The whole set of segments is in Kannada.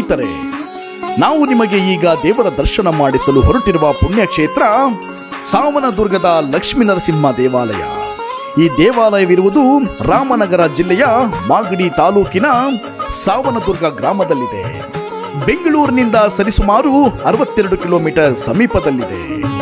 ಸ್ನೇಹಿತರೆ ನಾವು ನಿಮಗೆ ಈಗ ದೇವರ ದರ್ಶನ ಮಾಡಿಸಲು ಹೊರಟಿರುವ ಪುಣ್ಯಕ್ಷೇತ್ರ ಸಾವನದುರ್ಗದ ಲಕ್ಷ್ಮೀ ನರಸಿಂಹ ದೇವಾಲಯ ಈ ದೇವಾಲಯವಿರುವುದು ರಾಮನಗರ ಜಿಲ್ಲೆಯ ಮಾಗಡಿ ತಾಲೂಕಿನ ಸಾವನದುರ್ಗ ಗ್ರಾಮದಲ್ಲಿದೆ ಬೆಂಗಳೂರಿನಿಂದ ಸರಿಸುಮಾರು ಅರವತ್ತೆರಡು ಕಿಲೋಮೀಟರ್ ಸಮೀಪದಲ್ಲಿದೆ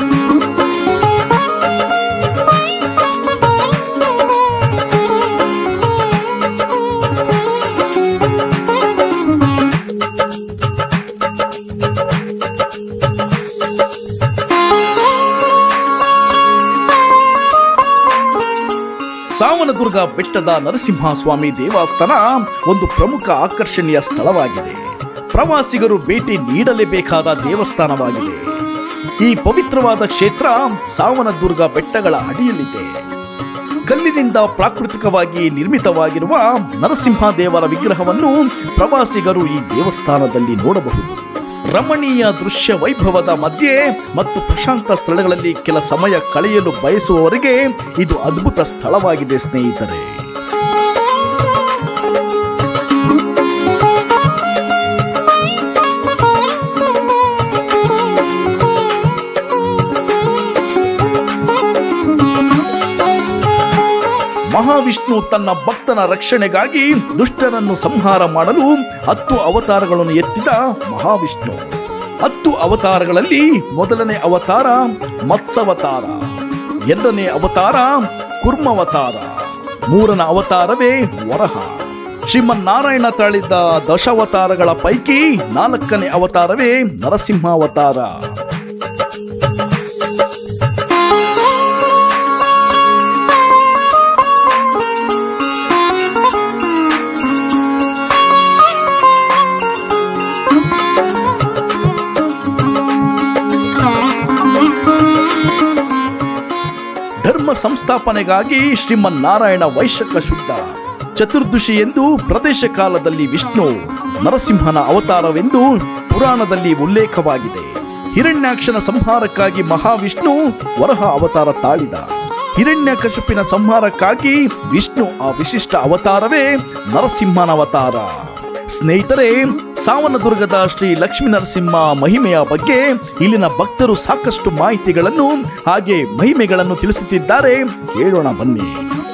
ಸಾವನದುರ್ಗ ಬೆಟ್ಟದ ನರಸಿಂಹಸ್ವಾಮಿ ದೇವಸ್ಥಾನ ಒಂದು ಪ್ರಮುಖ ಆಕರ್ಷಣೀಯ ಸ್ಥಳವಾಗಿದೆ ಪ್ರವಾಸಿಗರು ಭೇಟಿ ನೀಡಲೇಬೇಕಾದ ದೇವಸ್ಥಾನವಾಗಿದೆ ಈ ಪವಿತ್ರವಾದ ಕ್ಷೇತ್ರ ಸಾವನದುರ್ಗ ಬೆಟ್ಟಗಳ ಅಡಿಯಲ್ಲಿದೆ ಕಲ್ಲಿನಿಂದ ಪ್ರಾಕೃತಿಕವಾಗಿ ನಿರ್ಮಿತವಾಗಿರುವ ನರಸಿಂಹ ದೇವರ ವಿಗ್ರಹವನ್ನು ಪ್ರವಾಸಿಗರು ಈ ದೇವಸ್ಥಾನದಲ್ಲಿ ನೋಡಬಹುದು ರಮಣೀಯ ದೃಶ್ಯ ವೈಭವದ ಮಧ್ಯೆ ಮತ್ತು ಪ್ರಶಾಂತ ಸ್ಥಳಗಳಲ್ಲಿ ಕೆಲ ಸಮಯ ಕಳೆಯಲು ಬಯಸುವವರಿಗೆ ಇದು ಅದ್ಭುತ ಸ್ಥಳವಾಗಿದೆ ಸ್ನೇಹಿತರೆ ಮಹಾವಿಷ್ಣು ತನ್ನ ಭಕ್ತನ ರಕ್ಷಣೆಗಾಗಿ ದುಷ್ಟರನ್ನು ಸಂಹಾರ ಮಾಡಲು ಹತ್ತು ಅವತಾರಗಳನ್ನು ಎತ್ತಿದ ಮಹಾವಿಷ್ಣು ಹತ್ತು ಅವತಾರಗಳಲ್ಲಿ ಮೊದಲನೇ ಅವತಾರ ಮತ್ಸವತಾರ ಎರಡನೇ ಅವತಾರ ಕುರ್ಮವತಾರ ಮೂರನ ಅವತಾರವೇ ವರಹ ಶ್ರೀಮನ್ನಾರಾಯಣ ತಾಳಿದ್ದ ದಶಾವತಾರಗಳ ಪೈಕಿ ನಾಲ್ಕನೇ ಅವತಾರವೇ ನರಸಿಂಹಾವತಾರ ಧರ್ಮ ಸಂಸ್ಥಾಪನೆಗಾಗಿ ಶ್ರೀಮನ್ನಾರಾಯಣ ವೈಶಾಖ ಶುದ್ಧ ಚತುರ್ದಶಿ ಎಂದು ಪ್ರದೇಶ ಕಾಲದಲ್ಲಿ ವಿಷ್ಣು ನರಸಿಂಹನ ಅವತಾರವೆಂದು ಪುರಾಣದಲ್ಲಿ ಉಲ್ಲೇಖವಾಗಿದೆ ಹಿರಣ್ಯಾಕ್ಷನ ಸಂಹಾರಕ್ಕಾಗಿ ಮಹಾವಿಷ್ಣು ವರಹ ಅವತಾರ ತಾಳಿದ ಹಿರಣ್ಯಕಶಿಪಿನ ಸಂಹಾರಕ್ಕಾಗಿ ವಿಷ್ಣು ಆ ವಿಶಿಷ್ಟ ಅವತಾರವೇ ನರಸಿಂಹನ ಅವತಾರ ಸ್ನೇಹಿತರೆ ಸಾವನದುರ್ಗದ ಶ್ರೀ ಲಕ್ಷ್ಮೀ ನರಸಿಂಹ ಮಹಿಮೆಯ ಬಗ್ಗೆ ಇಲ್ಲಿನ ಭಕ್ತರು ಸಾಕಷ್ಟು ಮಾಹಿತಿಗಳನ್ನು ಹಾಗೆ ಮಹಿಮೆಗಳನ್ನು ತಿಳಿಸುತ್ತಿದ್ದಾರೆ ಕೇಳೋಣ ಬನ್ನಿ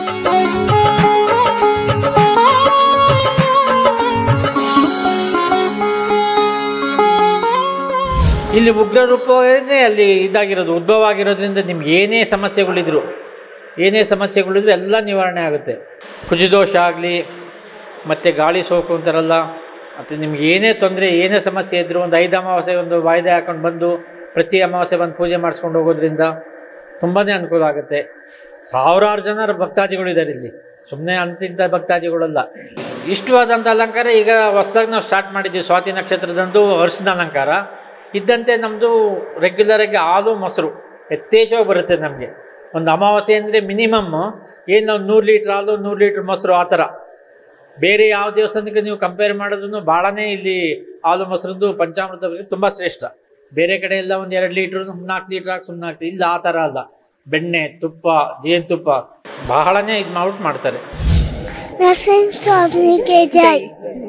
ಇಲ್ಲಿ ಉಗ್ರ ರೂಪವೇ ಅಲ್ಲಿ ಇದಾಗಿರೋದು ಉದ್ಭವ ಆಗಿರೋದ್ರಿಂದ ನಿಮ್ಗೆ ಏನೇ ಸಮಸ್ಯೆಗಳಿದ್ರು ಏನೇ ಸಮಸ್ಯೆಗಳಿದ್ರು ಎಲ್ಲ ನಿವಾರಣೆ ಆಗುತ್ತೆ ಕುಜದೋಷ ಆಗಲಿ ಮತ್ತು ಗಾಳಿ ಸೋಕು ಅಂತಾರಲ್ಲ ಮತ್ತು ನಿಮ್ಗೆ ಏನೇ ತೊಂದರೆ ಏನೇ ಸಮಸ್ಯೆ ಇದ್ದರೂ ಒಂದು ಐದು ಅಮಾವಾಸ್ಯೆ ಒಂದು ವಾಯ್ದೆ ಹಾಕೊಂಡು ಬಂದು ಪ್ರತಿ ಅಮಾವಾಸ್ಯೆ ಬಂದು ಪೂಜೆ ಮಾಡಿಸ್ಕೊಂಡು ಹೋಗೋದ್ರಿಂದ ತುಂಬಾ ಅನುಕೂಲ ಆಗುತ್ತೆ ಸಾವಿರಾರು ಜನ ಭಕ್ತಾದಿಗಳಿದ್ದಾರೆ ಇಲ್ಲಿ ಸುಮ್ಮನೆ ಅಂತಿಂಥ ಭಕ್ತಾದಿಗಳಲ್ಲ ಇಷ್ಟವಾದಂಥ ಅಲಂಕಾರ ಈಗ ಹೊಸ್ದಾಗಿ ನಾವು ಸ್ಟಾರ್ಟ್ ಮಾಡಿದ್ದೀವಿ ಸ್ವಾತಿ ನಕ್ಷತ್ರದಂದು ಅರ್ಶಿನ ಅಲಂಕಾರ ಇದ್ದಂತೆ ನಮ್ಮದು ರೆಗ್ಯುಲರಾಗಿ ಹಾಲು ಮೊಸರು ಯಥೇಚ್ಛವಾಗಿ ಬರುತ್ತೆ ನಮಗೆ ಒಂದು ಅಮಾವಾಸ್ಯೆ ಅಂದರೆ ಮಿನಿಮಮ್ ಏನು ನಾವು ನೂರು ಲೀಟ್ರ್ ಹಾಲು ನೂರು ಲೀಟ್ರ್ ಮೊಸರು ಆ ಥರ ಬೇರೆ ಯಾವ ದೇವಸ್ಥಾನಕ್ಕೆ ನೀವು ಕಂಪೇರ್ ಮಾಡಿದ್ರು ಭಾಳನೇ ಇಲ್ಲಿ ಹಾಲು ಮೊಸರದ್ದು ಪಂಚಾಮೃತ ಬಗ್ಗೆ ತುಂಬ ಶ್ರೇಷ್ಠ ಬೇರೆ ಕಡೆ ಎಲ್ಲ ಒಂದು ಎರಡು ಲೀಟ್ರ್ ನಾಲ್ಕು ಲೀಟ್ರ್ ಹಾಕಿ ಸುಮ್ಮನೆ ಆಗ್ತದೆ ಇಲ್ಲ ಆ ಥರ ಅಲ್ಲ ಬೆಣ್ಣೆ ತುಪ್ಪ ಜೇನುತುಪ್ಪ ಬಹಳನೇ ಇದು ಮಾಡ್ಬಿಟ್ಟು ಮಾಡ್ತಾರೆ ನರಸಿಂಹ ಸ್ವಾಮಿಗೆ ಜೈ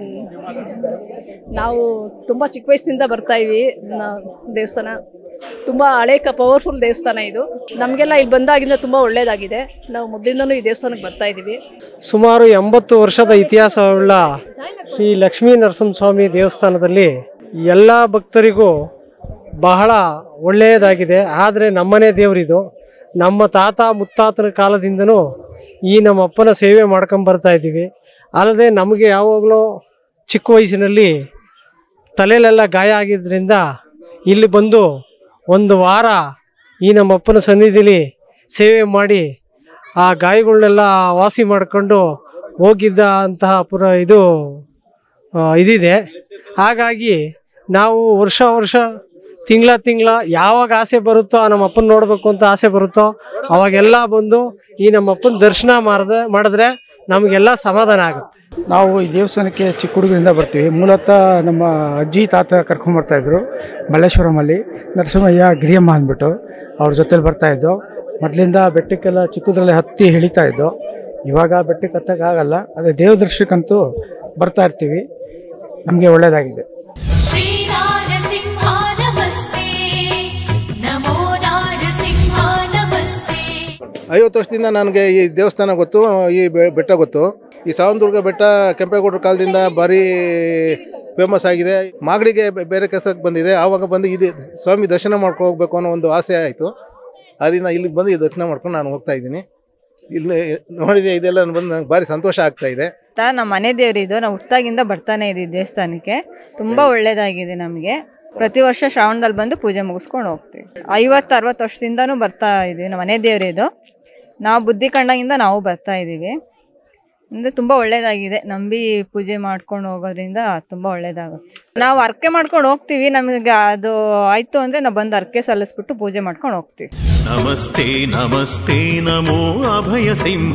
ನಾವು ತುಂಬ ಚಿಕ್ಕ ವಯಸ್ಸಿಂದ ಬರ್ತಾ ಇವಿ ನ- ದೇವಸ್ಥಾನ ತುಂಬ ಹಳೆ ಕ ಪವರ್ಫುಲ್ ದೇವಸ್ಥಾನ ಇದು ನಮಗೆಲ್ಲ ಇಲ್ಲಿ ಬಂದಾಗಿಂದ ತುಂಬ ಒಳ್ಳೆಯದಾಗಿದೆ ನಾವು ಮೊದಲಿಂದನೂ ಈ ದೇವಸ್ಥಾನಕ್ಕೆ ಬರ್ತಾ ಇದ್ದೀವಿ ಸುಮಾರು ಎಂಬತ್ತು ವರ್ಷದ ಇತಿಹಾಸವುಳ್ಳ ಶ್ರೀ ಲಕ್ಷ್ಮೀ ನರಸಿಂಹಸ್ವಾಮಿ ದೇವಸ್ಥಾನದಲ್ಲಿ ಎಲ್ಲ ಭಕ್ತರಿಗೂ ಬಹಳ ಒಳ್ಳೆಯದಾಗಿದೆ ಆದರೆ ನಮ್ಮನೆ ದೇವರಿದು ನಮ್ಮ ತಾತ ಮುತ್ತಾತನ ಕಾಲದಿಂದನೂ ಈ ನಮ್ಮ ಅಪ್ಪನ ಸೇವೆ ಮಾಡ್ಕೊಂಡು ಬರ್ತಾ ಇದ್ದೀವಿ ಅಲ್ಲದೆ ನಮಗೆ ಯಾವಾಗಲೂ ಚಿಕ್ಕ ವಯಸ್ಸಿನಲ್ಲಿ ತಲೆಯಲ್ಲೆಲ್ಲ ಗಾಯ ಆಗಿದ್ದರಿಂದ ಇಲ್ಲಿ ಬಂದು ಒಂದು ವಾರ ಈ ನಮ್ಮ ಅಪ್ಪನ ಸನ್ನಿಧಿಲಿ ಸೇವೆ ಮಾಡಿ ಆ ಗಾಯಗಳನ್ನೆಲ್ಲ ವಾಸಿ ಮಾಡಿಕೊಂಡು ಹೋಗಿದ್ದ ಅಂತಹ ಪುರ ಇದು ಆ, ಇದಿದೆ ಹಾಗಾಗಿ ನಾವು ವರ್ಷ ವರ್ಷ ತಿಂಗಳ ತಿಂಗಳ ಯಾವಾಗ ಆಸೆ ಬರುತ್ತೋ ಆ ನಮ್ಮ ಅಪ್ಪನ ನೋಡಬೇಕು ಅಂತ ಆಸೆ ಬರುತ್ತೋ ಅವಾಗೆಲ್ಲ ಬಂದು ಈ ನಮ್ಮ ಅಪ್ಪನ ದರ್ಶನ ಮಾಡಿದ್ರೆ ಮಾಡಿದ್ರೆ ನಮಗೆಲ್ಲ ಸಮಾಧಾನ ಆಗುತ್ತೆ ನಾವು ಈ ದೇವಸ್ಥಾನಕ್ಕೆ ಚಿಕ್ಕ ಹುಡುಗರಿಂದ ಬರ್ತೀವಿ ಮೂಲತಃ ನಮ್ಮ ಅಜ್ಜಿ ತಾತ ಕರ್ಕೊಂಬರ್ತಾ ಇದ್ರು ಮಲ್ಲೇಶ್ವರಮಲ್ಲಿ ನರಸಿಂಹಯ್ಯ ಗಿರಿಯಮ್ಮ ಅಂದ್ಬಿಟ್ಟು ಅವ್ರ ಜೊತೆಲಿ ಬರ್ತಾ ಇದ್ದೋ ಮೊದಲಿಂದ ಬೆಟ್ಟಕ್ಕೆಲ್ಲ ಚಿಕ್ಕದ್ರಲ್ಲಿ ಹತ್ತಿ ಇಳಿತಾ ಇದ್ದೋ ಇವಾಗ ಬೆಟ್ಟಕ್ಕೆ ಹತ್ತಕ್ಕಾಗಲ್ಲ ಅದೇ ದೇವ ದರ್ಶನಕ್ಕಂತೂ ಬರ್ತಾ ಇರ್ತೀವಿ ನಮಗೆ ಒಳ್ಳೆಯದಾಗಿದೆ श्रीनारसिंह नमस्ते नमो नारसिंह नमस्ते ಐವತ್ತು ವರ್ಷದಿಂದ ನನಗೆ ಈ ದೇವಸ್ಥಾನ ಗೊತ್ತು ಈ ಬೆ- ಬೆಟ್ಟ ಗೊತ್ತು ಈ ಸಾವಂದುರ್ಗ ಬೆಟ್ಟ ಕೆಂಪೇಗೌಡರ ಕಾಲದಿಂದ ಭಾರಿ ಫೇಮಸ್ ಆಗಿದೆ ಮಾಗಡಿಗೆ ಬೆ- ಬೇರೆ ಕೆಲಸಕ್ಕೆ ಬಂದಿದೆ ಆವಾಗ ಬಂದು ಇದು ಸ್ವಾಮಿ ದರ್ಶನ ಮಾಡ್ಕೊ ಹೋಗ್ಬೇಕು ಅನ್ನೋ ಒಂದು ಆಸೆ ಆಯಿತು ಅದರಿಂದ ಇಲ್ಲಿಗೆ ಬಂದು ಈ ದರ್ಶನ ಮಾಡ್ಕೊಂಡು ನಾನು ಹೋಗ್ತಾ ಇದ್ದೀನಿ ಇಲ್ಲಿ ನೋಡಿದೆ ಇದೆಲ್ಲ ಬಂದು ನಂಗೆ ಭಾರಿ ಸಂತೋಷ ಆಗ್ತಾ ಇದೆ ತಾ ನಮ್ಮ ಮನೆ ದೇವರಿದು ನಾವು ಹುಟ್ಟಾಗಿಂದ ಬರ್ತಾನೆ ಇದ್ದೀವಿ ದೇವಸ್ಥಾನಕ್ಕೆ ತುಂಬಾ ಒಳ್ಳೇದಾಗಿದೆ ನಮಗೆ ಪ್ರತಿ ವರ್ಷ ಶ್ರಾವಣದಲ್ಲಿ ಬಂದು ಪೂಜೆ ಮುಗಿಸ್ಕೊಂಡು ಹೋಗ್ತೀವಿ ಐವತ್ತು ಅರವತ್ತು ವರ್ಷದಿಂದನೂ ಬರ್ತಾ ಇದೀವಿ ನಮ್ಮ ಮನೆ ದೇವರಿದು ನಾವು ಬುದ್ಧಿ ಕಂಡಾಗಿಂದ ನಾವು ಬರ್ತಾ ಇದ್ದೀವಿ ಅಂದರೆ ತುಂಬ ಒಳ್ಳೇದಾಗಿದೆ ನಂಬಿ ಪೂಜೆ ಮಾಡ್ಕೊಂಡು ಹೋಗೋದ್ರಿಂದ ತುಂಬ ಒಳ್ಳೇದಾಗುತ್ತೆ ನಾವು ಅರ್ಕೆ ಮಾಡ್ಕೊಂಡು ಹೋಗ್ತೀವಿ ನಮಗೆ ಅದು ಆಯಿತು ಅಂದರೆ ನಾವು ಬಂದು ಅರ್ಕೆ ಸಲ್ಲಿಸ್ಬಿಟ್ಟು ಪೂಜೆ ಮಾಡ್ಕೊಂಡು ಹೋಗ್ತೀವಿ ನಮಸ್ತೆ ನಮಸ್ತೆ ನಮೋ ಅಭಯ ಸಿಂಹ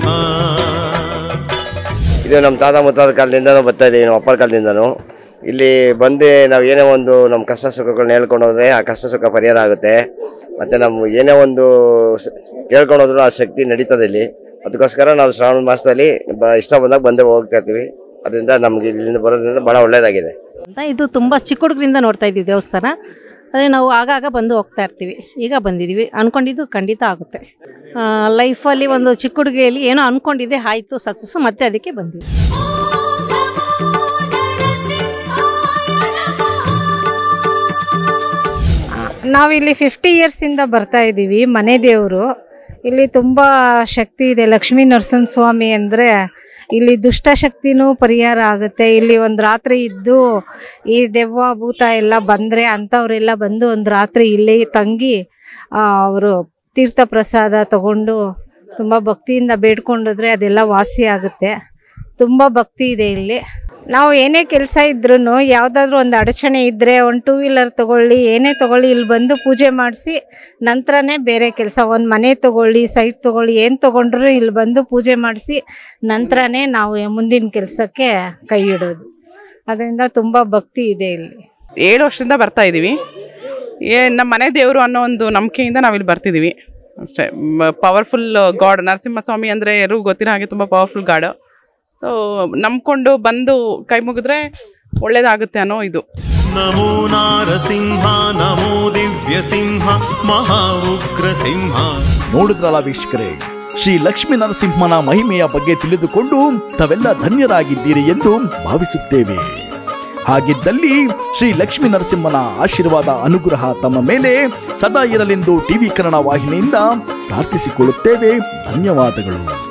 ಇದು ನಮ್ಮ ತಾತ ಮುತ್ತಾದ ಕಾಲದಿಂದನೂ ಬರ್ತಾ ಇದ್ದೀವಿ ನಮ್ಮ ಅಪ್ಪರ ಕಾಲದಿಂದನೂ ಇಲ್ಲಿ ಬಂದು ನಾವು ಏನೇ ಒಂದು ನಮ್ಮ ಕಷ್ಟ ಸುಖಗಳನ್ನ ಹೇಳ್ಕೊಂಡು ಹೋದ್ರೆ ಆ ಕಷ್ಟ ಸುಖ ಪರಿಹಾರ ಆಗುತ್ತೆ ಮತ್ತು ನಮ್ಮ ಏನೇ ಒಂದು ಸ- ಕೇಳ್ಕೊಂಡು ಹೋದ್ರೂ ಆ ಶಕ್ತಿ ನಡೀತದೆ ಇಲ್ಲಿ ಅದಕ್ಕೋಸ್ಕರ ನಾವು ಶ್ರಾವಣ ಮಾಸದಲ್ಲಿ ಬ ಇಷ್ಟ ಬಂದಾಗ ಬಂದೇ ಹೋಗ್ತಾ ಇರ್ತೀವಿ ಅದರಿಂದ ನಮಗೆ ಇಲ್ಲಿಂದ ಬರೋದ್ರಿಂದ ಭಾಳ ಒಳ್ಳೆಯದಾಗಿದೆ ಅಂತ ಇದು ತುಂಬ ಚಿಕ್ಕ ಹುಡುಗರಿಂದ ನೋಡ್ತಾ ಇದ್ದೀವಿ ದೇವಸ್ಥಾನ ಆದರೆ ನಾವು ಆಗಾಗ ಬಂದು ಹೋಗ್ತಾ ಇರ್ತೀವಿ ಈಗ ಬಂದಿದ್ದೀವಿ ಅಂದ್ಕೊಂಡಿದ್ದು ಖಂಡಿತ ಆಗುತ್ತೆ ಲೈಫಲ್ಲಿ ಒಂದು ಚಿಕ್ಕ ಹುಡುಗಿಯಲ್ಲಿ ಏನೋ ಅಂದ್ಕೊಂಡಿದ್ದೆ ಆಯಿತು ಸಕ್ಸಸ್ಸು ಮತ್ತೆ ಅದಕ್ಕೆ ಬಂದಿವಿ ನಾವಿಲ್ಲಿ ಫಿಫ್ಟಿ ಇಯರ್ಸಿಂದ ಬರ್ತಾ ಇದ್ದೀವಿ ಮನೆ ದೇವರು ಇಲ್ಲಿ ತುಂಬ ಶಕ್ತಿ ಇದೆ ಲಕ್ಷ್ಮೀ ನರಸಿಂಹಸ್ವಾಮಿ ಅಂದರೆ ಇಲ್ಲಿ ದುಷ್ಟಶಕ್ತಿನೂ ಪರಿಹಾರ ಆಗುತ್ತೆ ಇಲ್ಲಿ ಒಂದು ರಾತ್ರಿ ಇದ್ದು ಈ ದೆವ್ವ ಭೂತ ಎಲ್ಲ ಬಂದರೆ ಅಂಥವರೆಲ್ಲ ಬಂದು ಒಂದು ರಾತ್ರಿ ಇಲ್ಲಿ ತಂಗಿ ಅವರು ತೀರ್ಥ ಪ್ರಸಾದ ತಗೊಂಡು ತುಂಬ ಭಕ್ತಿಯಿಂದ ಬೇಡ್ಕೊಂಡೋದ್ರೆ ಅದೆಲ್ಲ ವಾಸಿ ಆಗುತ್ತೆ ತುಂಬ ಭಕ್ತಿ ಇದೆ ಇಲ್ಲಿ ನಾವು ಏನೇ ಕೆಲಸ ಇದ್ರೂ ಯಾವುದಾದ್ರೂ ಒಂದು ಅಡಚಣೆ ಇದ್ದರೆ ಒಂದು ಟೂ ವೀಲರ್ ತೊಗೊಳ್ಳಿ ಏನೇ ತೊಗೊಳ್ಳಿ ಇಲ್ಲಿ ಬಂದು ಪೂಜೆ ಮಾಡಿಸಿ ನಂತರನೇ ಬೇರೆ ಕೆಲಸ ಒಂದು ಮನೆ ತೊಗೊಳ್ಳಿ ಸೈಟ್ ತೊಗೊಳ್ಳಿ ಏನು ತೊಗೊಂಡ್ರು ಇಲ್ಲಿ ಬಂದು ಪೂಜೆ ಮಾಡಿಸಿ ನಂತರನೇ ನಾವು ಮುಂದಿನ ಕೆಲಸಕ್ಕೆ ಕೈ ಇಡೋದು ಅದರಿಂದ ತುಂಬ ಭಕ್ತಿ ಇದೆ ಇಲ್ಲಿ ಏಳು ವರ್ಷದಿಂದ ಬರ್ತಾ ಇದ್ದೀವಿ ಏ ನಮ್ಮ ಮನೆ ದೇವರು ಅನ್ನೋ ಒಂದು ನಂಬಿಕೆಯಿಂದ ನಾವಿಲ್ಲಿ ಬರ್ತಿದ್ದೀವಿ ಅಷ್ಟೇ ಪವರ್ಫುಲ್ ಗಾಡ್ ನರಸಿಂಹಸ್ವಾಮಿ ಅಂದರೆ ಎಲ್ಲರಿಗೂ ಗೊತ್ತಿರೋ ಹಾಗೆ ತುಂಬ ಪವರ್ಫುಲ್ ಗಾಡ್ ಸೊ ನಂಬ್ಕೊಂಡು ಬಂದು ಕೈ ಮುಗಿದ್ರೆ ಒಳ್ಳೇದಾಗುತ್ತೆ ಅನ್ನೋ ಇದು ನಮೋ ನಾರಸಿಂಹ ನಮೋ ದಿವ್ಯ ಸಿಂಹ ಮಹಾ ಉಗ್ರ ಸಿಂಹ ನೋಡಿದ್ರಲ್ಲ ವೀಕ್ಷಕರೇ ಶ್ರೀ ಲಕ್ಷ್ಮೀ ನರಸಿಂಹನ ಮಹಿಮೆಯ ಬಗ್ಗೆ ತಿಳಿದುಕೊಂಡು ತಾವೆಲ್ಲ ಧನ್ಯರಾಗಿದ್ದೀರಿ ಎಂದು ಭಾವಿಸುತ್ತೇವೆ ಹಾಗಿದ್ದಲ್ಲಿ ಶ್ರೀ ಲಕ್ಷ್ಮೀ ನರಸಿಂಹನ ಆಶೀರ್ವಾದ ಅನುಗ್ರಹ ತಮ್ಮ ಮೇಲೆ ಸದಾ ಇರಲೆಂದು ಟಿವಿ ಕನ್ನಡ ವಾಹಿನಿಯಿಂದ ಪ್ರಾರ್ಥಿಸಿಕೊಳ್ಳುತ್ತೇವೆ ಧನ್ಯವಾದಗಳು